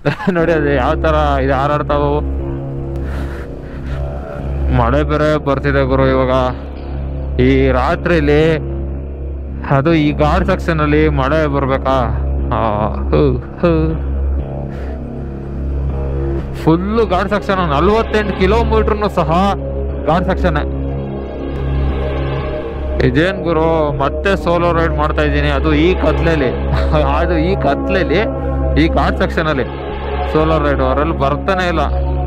ನೋಡಿ ಅದು ಯಾವ ತರ ಇದು ಹಾರಾಡ್ತಾವು ಮಳೆ ಬೇರೆ ಬರ್ತಿದೆ ಗುರು ಇವಾಗ ಈ ರಾತ್ರಿಲಿ ಅದು ಈ ಗಾಡ್ ಸೆಕ್ಷನ್ ಅಲ್ಲಿ ಮಳೆ ಬರ್ಬೇಕಾ ಫುಲ್ಲು ಗಾಡ್ ಸೆಕ್ಷನ್ ನಲ್ವತ್ತೆಂಟು ಕಿಲೋಮೀಟರ್ನು ಸಹ ಗಾಡ್ ಸೆಕ್ಷನ್ ಇದೇನ್ ಗುರು ಮತ್ತೆ ಸೋಲೋ ರೈಡ್ ಮಾಡ್ತಾ ಇದ್ದೀನಿ ಅದು ಈ ಕತ್ಲೆಲಿ ಅದು ಈ ಕತ್ಲೆಲಿ ಈ ಘಾಟ್ ಸೆಕ್ಷನ್ ಅಲ್ಲಿ ಸೋಲೋ ರೈಡ್ ಅವರಲ್ಲಿ ಬರ್ತಾನೆ ಇಲ್ಲ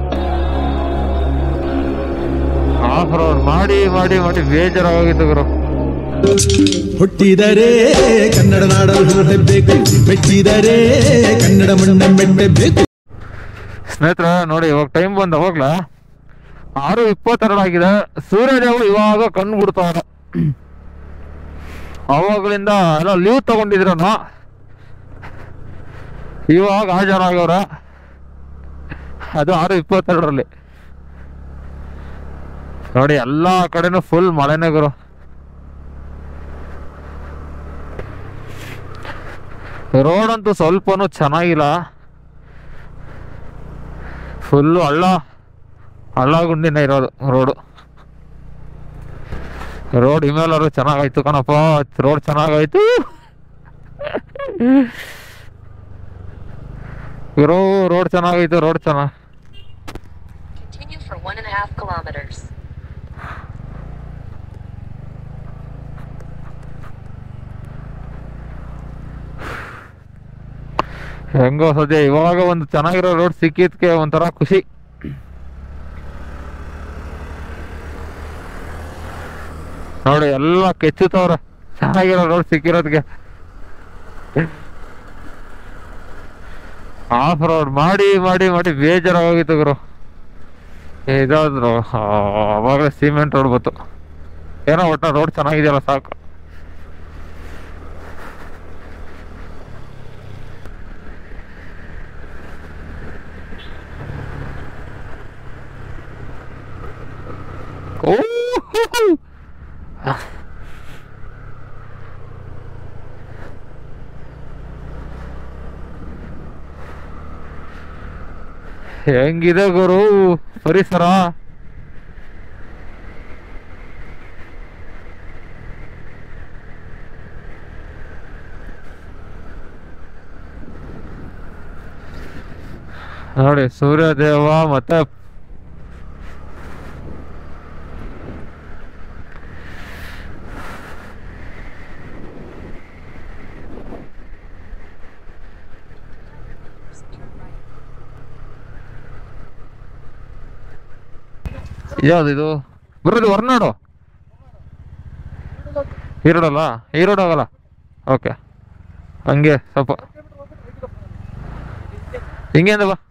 ಆಫ್ ರೋಡ್ ಮಾಡಿ ಮಾಡಿ ಮಾಡಿ ಬೇಜಾರಾಗೋಗಿತ್ತು ಗುರು ಹುಟ್ಟಿದರೆ ಕನ್ನಡ ನಾಡಲು ಹುಟ್ಟಬೇಕು ಮೆಚ್ಚಿದರೆ ಕನ್ನಡ ಮಣ್ಣ ಮೆಟ್ಟಬೇಕು ಸ್ನೇಹಿತರೆ ನೋಡಿ ಇವಾಗ ಟೈಮ್ ಬಂದ ಹೋಗ್ಲಾ ಆರು ಇಪ್ಪತ್ತೆರಡು ಆಗಿದೆ ಸೂರ್ಯದೇವ ಇವಾಗ ಕಣ್ಣು ಬಿಡ್ತಾವನೆ ಅವಾಗ್ಲಿಂದ ಎಲ್ಲ ಲೀವ್ ತಗೊಂಡಿದ್ರನು ಇವಾಗ ಹಾಜರಾಗವ್ರ ಅದು ಆರು ಇಪ್ಪತ್ತೆರಡರಲ್ಲಿ ನೋಡಿ ಎಲ್ಲಾ ಕಡೆನೂ ಫುಲ್ ಮಳೆನೇ ಗುರು ರೋಡ್ ಅಂತೂ ಸ್ವಲ್ಪನೂ ಚೆನ್ನಾಗಿಲ್ಲ ಫುಲ್ಲು ಹಳ್ಳ ಹಳ್ಳ ಗುಂಡಿನ ಇರೋದು ರೋಡು ರೋಡ್ ಇಮೇಲಾದ್ರು ಚೆನ್ನಾಗಾಯ್ತು ಕಣಪ್ಪ ರೋಡ್ ಚೆನ್ನಾಗಾಯ್ತು ಗುರು ರೋಡ್ ಚೆನ್ನಾಗೈತು ರೋಡ್ ಚೆನ್ನಾಗ್ Continue for one and a half kilometers. ಹೆಂಗೋ ಸದ್ಯ ಇವಾಗ ಒಂದು ಚೆನ್ನಾಗಿರೋ ರೋಡ್ ಸಿಕ್ಕಿದ್ಕೆ ಒಂಥರ ಖುಷಿ ನೋಡಿ ಎಲ್ಲ ಕೆಚ್ಚುತ್ತವ್ರೆ ಚೆನ್ನಾಗಿರೋ ರೋಡ್ ಸಿಕ್ಕಿರೋದ್ಗೆ ಆಫ್ ರೋಡ್ ಮಾಡಿ ಮಾಡಿ ಮಾಡಿ ಬೇಜಾರಾಗೋಗಿತ್ತು ಗುರು ಇದಾದ್ರು ಅವಾಗಲೇ ಸಿಮೆಂಟ್ ರೋಡ್ ಬಂತು ಏನೋ ಒಟ್ಟ ರೋಡ್ ಚೆನ್ನಾಗಿದೆಯಲ್ಲ ಸಾಕು ಓ ಹೆಂಗಿದೆ ಗುರು ಪರಿಸರ ನೋಡಿ ಸೂರ್ಯದೇವ ಮತ್ತೆ ಯಾವ್ದಿದು ಬರೋದು ಹೊರನಾಡು ಈ ರೋಡಲ್ಲ ಈ ರೋಡ್ ಆಗಲ್ಲ ಓಕೆ ಹಂಗೆ ಸ್ವಲ್ಪ ಹಿಂಗೆ ಅಂದ ಬಾ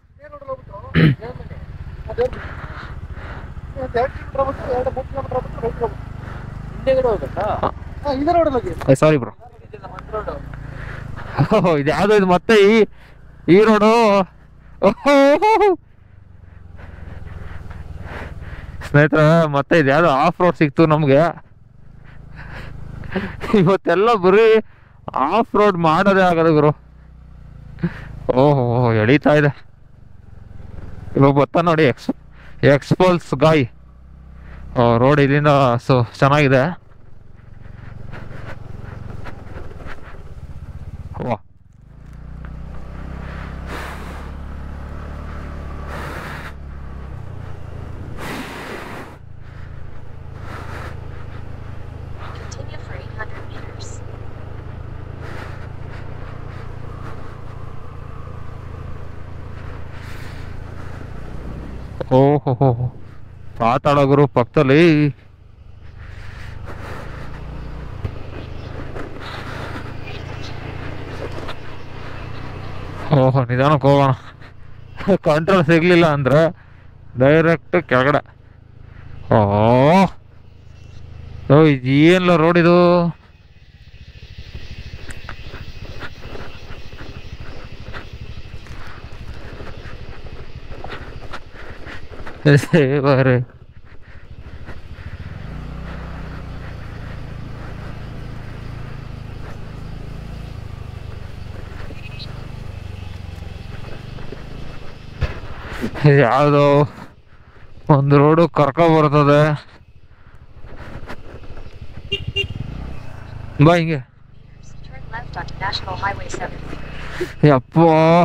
ಸಾರಿ ಬ್ರೋ ಇದು ಯಾವ್ದು ಇದು ಮತ್ತೆ ಈ ಈ ರೋಡು ಸ್ನೇಹಿತರೆ ಮತ್ತೆ ಇದು ಯಾವ್ದು ಆಫ್ ರೋಡ್ ಸಿಕ್ತು ನಮ್ಗೆ ಇವತ್ತೆಲ್ಲ ಬರೀ ಆಫ್ ರೋಡ್ ಮಾಡೋದೇ ಆಗದು ಗುರು ಓಹೋ ಎಳೀತಾ ಇದೆ ಇವಾಗ ಬರ್ತಾ ನೋಡಿ ಎಕ್ಸ್ ಎಕ್ಸ್ಪಲ್ಸ್ ಗಾಯ್ ರೋಡ್ ಇಲ್ಲಿಂದ ಸೊ ಚೆನ್ನಾಗಿದೆ ವಾ Continue for 800 meters. ಓಹೋ ಪಾತಾಳ ಗುರು ಪಕ್ಕದಲ್ಲಿ ಓಹೋ ನಿಧಾನಕ್ಕೆ ಹೋಗೋಣ ಕಂಟ್ರೋಲ್ ಸಿಗ್ಲಿಲ್ಲ ಅಂದ್ರೆ ಡೈರೆಕ್ಟ್ ಕೆಳಗಡೆ ಓ ಓ ಇದು ಏನಿಲ್ಲ ರೋಡ್ ಇದು ದೇವರೇ ಯಾವುದೋ ಒಂದು ರೋಡು ಕರ್ಕೊ ಬರ್ತದೆ ಬಾ ಹಿಂಗೆ Turn left onto National Highway 7. ಯಪ್ಪ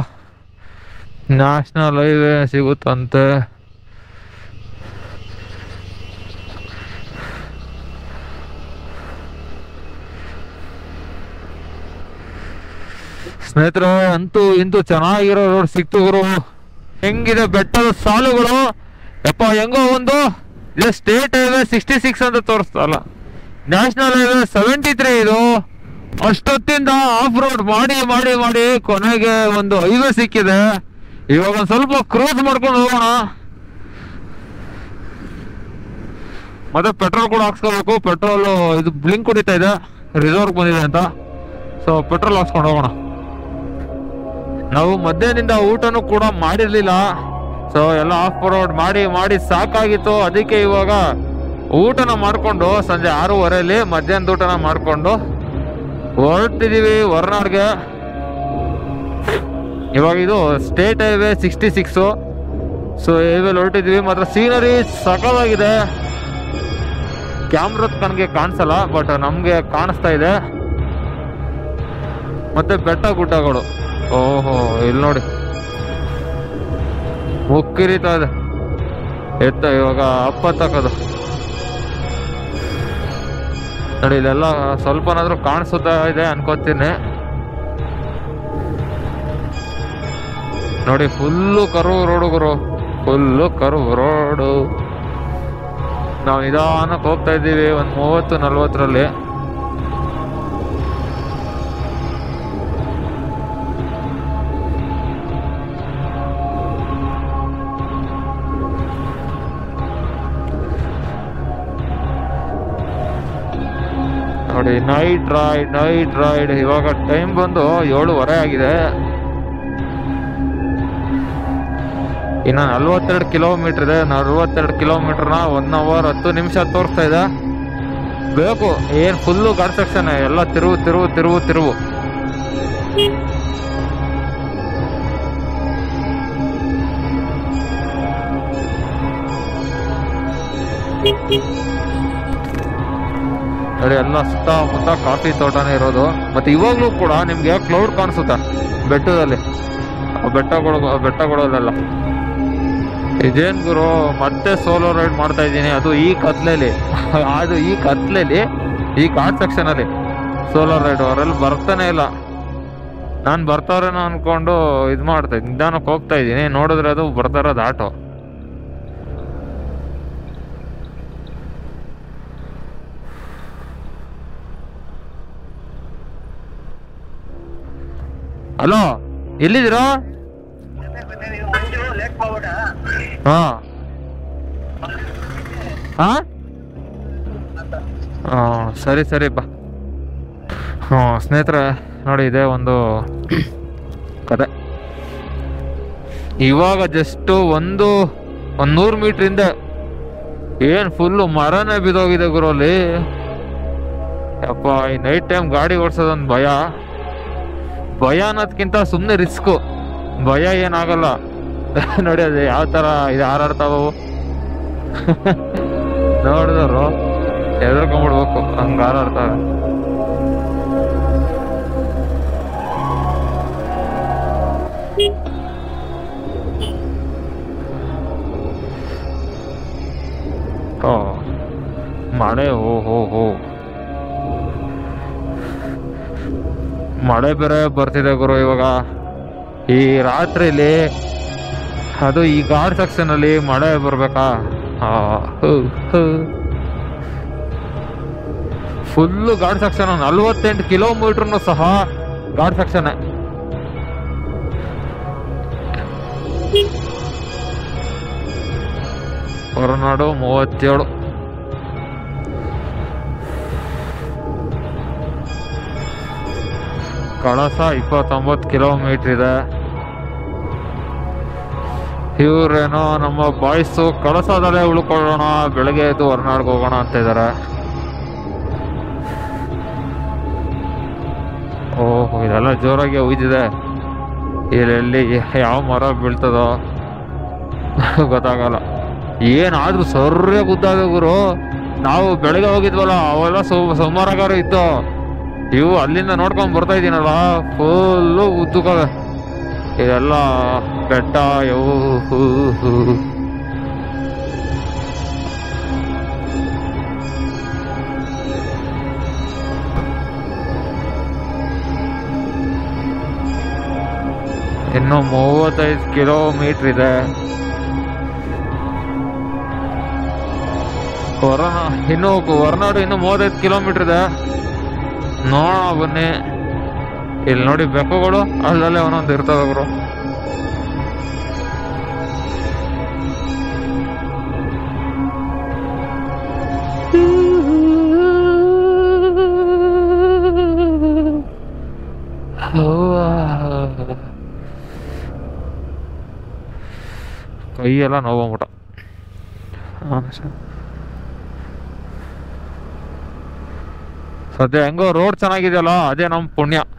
ನ್ಯಾಷನಲ್ ಹೈವೇ ಸಿಗುತ್ತಂತೆ ಸ್ನೇಹಿತರೆ ಅಂತೂ ಇಂತೂ ಚೆನ್ನಾಗಿರೋ ರೋಡ್ ಸಿಕ್ತು ಗುರು ಹೆಂಗಿದೆ ಬೆಟ್ಟದ ಸಾಲುಗಳು ಯಪ್ಪ ಹೆಂಗೋ ಒಂದು ಇದು ಸ್ಟೇಟ್ ಹೈವೇ ಸಿಕ್ಸ್ಟಿ ಸಿಕ್ಸ್ ಅಂತ ತೋರಿಸ್ತಲ್ಲ ನ್ಯಾಷನಲ್ ಹೈವೇ ಸೆವೆಂಟಿ ತ್ರೀ ಇದು ಅಷ್ಟೊತ್ತಿಂದ ಆಫ್ ರೋಡ್ ಮಾಡಿ ಮಾಡಿ ಮಾಡಿ ಕೊನೆಗೆ ಒಂದು ಹೈವೇ ಸಿಕ್ಕಿದೆ ಇವಾಗ ಒಂದ್ ಸ್ವಲ್ಪ ಕ್ರೋಸ್ ಮಾಡ್ಕೊಂಡು ಹೋಗೋಣ ಮತ್ತೆ ಪೆಟ್ರೋಲ್ ಕೂಡ ಹಾಕ್ಸ್ಕೋಬೇಕು ಪೆಟ್ರೋಲ್ ಇದು ಬ್ಲಿಂಕ್ ಕುಡಿತಾ ಇದೆ ರಿಸರ್ವ್ ಬಂದಿದೆ ಅಂತ ಸೊ ಪೆಟ್ರೋಲ್ ಹಾಕ್ಸ್ಕೊಂಡು ಹೋಗೋಣ ನಾವು ಮಧ್ಯಾಹ್ನದಿಂದ ಊಟನೂ ಕೂಡ ಮಾಡಿರ್ಲಿಲ್ಲ ಸೊ ಎಲ್ಲ ಆಫ್ ರೋಡ್ ಮಾಡಿ ಮಾಡಿ ಸಾಕಾಗಿತ್ತು ಅದಕ್ಕೆ ಇವಾಗ ಊಟನ ಮಾಡ್ಕೊಂಡು ಸಂಜೆ ಆರೂವರೆಯಲ್ಲಿ ಮಧ್ಯಾಹ್ನದ ಊಟನ ಮಾಡ್ಕೊಂಡು ಹೊರಟಿದೀವಿ ಹೊರನಾಡ್ಗೆ ಇವಾಗ ಇದು state highway sixty six so ಹೈವೇಲಿ ಹೊರಟಿದ್ವಿ ಮಾತ್ರ ಸೀನರಿ ಸಕಲಾಗಿದೆ ಕ್ಯಾಮ್ರದ್ ಕಣ್ಗೆ ಕಾಣಿಸಲ್ಲ ಬಟ್ ನಮಗೆ ಕಾಣಿಸ್ತಾ ಇದೆ ಮತ್ತೆ ಬೆಟ್ಟ ಗುಡ್ಡಗಳು ಓಹೋ ಇಲ್ಲಿ ನೋಡಿ ಮುಕ್ಕಿರಿತಾ ಇದೆ ಎತ್ತ ಇವಾಗ ಅಪ್ಪ ತಕ್ಕದು ನೋಡಿ ಇಲ್ಲೆಲ್ಲ ಸ್ವಲ್ಪನಾದ್ರೂ ಕಾಣಿಸುತ್ತಾ ಇದೆ ಅನ್ಕೋತೀನಿ ನೋಡಿ ಫುಲ್ಲು ಕರು ರೋಡುಗರು ಫುಲ್ಲು ಕರು ರೋಡು ನಾವು ನಿಧಾನಕ್ಕೆ ಹೋಗ್ತಾ ಇದ್ದೀವಿ ಒಂದು ಮೂವತ್ತು ನಲ್ವತ್ತರಲ್ಲಿ ನೋಡಿ ನೈಟ್ ರೈಡ್ ನೈಟ್ ರೈಡ್ ಇವಾಗ ಟೈಮ್ ಬಂದು ಏಳುವರೆ ಆಗಿದೆ ಇನ್ನು ನಲ್ವತ್ತೆರಡು ಕಿಲೋಮೀಟರ್ ಇದೆ ನಲ್ವತ್ತೆರಡು ಕಿಲೋಮೀಟರ್ನ ಒನ್ ಅವರ್ ಹತ್ತು ನಿಮಿಷ ತೋರಿಸ್ತಾ ಇದೆ ಬೇಕು ಏನ್ ಫುಲ್ಲು ಗಾಡ್ ಸೆಕ್ಷನ್ ಎಲ್ಲ ತಿರುವು ತಿರುವು ತಿರುವು ತಿರುವು ನೋಡಿ ಎಲ್ಲ ಸುತ್ತಮುತ್ತ ಕಾಫಿ ತೋಟನೇ ಇರೋದು ಮತ್ತೆ ಇವಾಗ್ಲೂ ಕೂಡ ನಿಮ್ಗೆ ಕ್ಲೌಡ್ ಕಾಣಿಸುತ್ತೆ ಬೆಟ್ಟದಲ್ಲಿ ಆ ಬೆಟ್ಟಗಳು ಬೆಟ್ಟಗಳಲ್ಲೆಲ್ಲ ಇದೇನ್ ಗುರು ಮತ್ತೆ ಸೋಲೋ ರೈಡ್ ಮಾಡ್ತಾ ಇದ್ದೀನಿ ಅದು ಈ ಕತ್ಲೆಲಿ ಅದು ಈ ಕತ್ಲೆಲಿ ಈ ಘಾಟ್ ಸೆಕ್ಷನ್ ಅಲ್ಲಿ ಸೋಲೋ ರೈಡ್ ಅವರಲ್ಲಿ ಬರ್ತಾನೆ ಇಲ್ಲ ನಾನು ಬರ್ತಾರೇನೋ ಅನ್ಕೊಂಡು ಇದು ಮಾಡ್ತಾ ಇದ್ದೀನಿ ನಿಧಾನಕ್ಕೆ ಹೋಗ್ತಾ ಇದ್ದೀನಿ ನೋಡಿದ್ರೆ ಅದು ಬರ್ತಾ ಇರೋದು ಆಟೋ ಹಲೋ ಎಲ್ಲಿದ್ದೀರಾ ಹಾ ಹಾ ಹಾ ಸರಿ ಸರಿ ಬಾ ಹ್ಞೂ ಸ್ನೇಹಿತರೆ ನೋಡಿ ಇದೆ ಒಂದು ಕತೆ ಇವಾಗ ಜಸ್ಟ್ ಒಂದು ಒಂದು ನೂರು ಮೀಟ್ರ್ ಹಿಂದೆ ಏನು ಫುಲ್ಲು ಮರನೇ ಬಿದ್ದೋಗಿದೆ ಗುರು ಅಲ್ಲಿ ಯಪ್ಪ ಈ ನೈಟ್ ಟೈಮ್ ಗಾಡಿ ಓಡಿಸೋದೊಂದು ಭಯ ಭಯ ಅನ್ನೋದ್ಕಿಂತ ಸುಮ್ಮನೆ ರಿಸ್ಕು ಭಯ ಏನಾಗಲ್ಲ ನೋಡಿ ಅದು ಯಾವ ಥರ ಇದು ಹಾರಾಡ್ತಾವು ನೋಡಿದವರು ಹೆದರ್ಕೊಂಡ್ಬಿಡ್ಬೇಕು ಹಂಗೆ ಹಾರಾಡ್ತಾವೆ ಓ ಮಳೆ ಓ ಹೋ ಹೋ ಮಳೆ ಬೇರೆ ಬರ್ತಿದೆ ಗುರು ಇವಾಗ ಈ ರಾತ್ರಿಲಿ ಅದು ಈ ಗಾಡ್ ಸೆಕ್ಷನ್ ಅಲ್ಲಿ ಮಳೆ ಬರ್ಬೇಕಾ ಫುಲ್ಲು ಗಾಡ್ ಸೆಕ್ಷನ್ ನಲ್ವತ್ತೆಂಟು ಕಿಲೋಮೀಟರ್ನು ಸಹ ಗಾಡ್ ಸೆಕ್ಷನ್ ಹೊರನಾಡು ಮೂವತ್ತೇಳು ಕಳಸ ಇಪ್ಪತ್ತೊಂಬತ್ತು ಕಿಲೋಮೀಟರ್ ಇದೆ ಇವ್ರೇನೋ ನಮ್ಮ ಬಾಯ್ಸು ಕಳಸದಲ್ಲೇ ಉಳ್ಕೊಳ್ಳೋಣ ಬೆಳಗ್ಗೆ ಎದ್ದು ಹೊರನಾಡ್ಗೆ ಹೋಗೋಣ ಅಂತ ಇದ್ದಾರೆ ಓಹ್ ಇದೆಲ್ಲ ಜೋರಾಗಿ ಉಯ್ದಿದೆ ಇಲ್ಲೆಲ್ಲಿ ಯಾವ ಮರ ಬೀಳ್ತದೋ ಗೊತ್ತಾಗಲ್ಲ ಏನಾದ್ರೂ ಸರ್ರೆ ಗುದ್ದಾದ ಗುರು ನಾವು ಬೆಳಗ್ಗೆ ಹೋಗಿದ್ವಲ್ಲ ಅವೆಲ್ಲ ಸೋ ಸೋಮವಾರಗಾರ ಇತ್ತು ಇವು ಅಲ್ಲಿಂದ ನೋಡ್ಕೊಂಡ್ ಬರ್ತಾ ಇದೀನಲ್ಲ ಫುಲ್ಲು ಉದ್ದಕವೆ ಇದೆಲ್ಲ ಬೆಟ್ಟ ಯವು ಹೂ ಹೂ ಇನ್ನು ಮೂವತ್ತೈದು ಕಿಲೋಮೀಟರ್ ಇದೆ ಹೊರನ ಇನ್ನು ಹೊರನಾಡು ಇನ್ನು ಮೂವತ್ತೈದು ಕಿಲೋಮೀಟರ್ ಇದೆ ನೋಡೋಣ ಬನ್ನಿ ಇಲ್ಲಿ ನೋಡಿ ಬೆಕ್ಕುಗಳು ಅಲ್ಲಲ್ಲೇ ಒಂದೊಂದು ಇರ್ತವೆ ಗುರು ಕೈಯೆಲ್ಲ ನೋವಂಬಿಟ ಸದ್ಯ ಹೆಂಗೋ ರೋಡ್ ಚೆನ್ನಾಗಿದೆಯಲ್ಲ ಅದೇ ನಮ್ಮ ಪುಣ್ಯ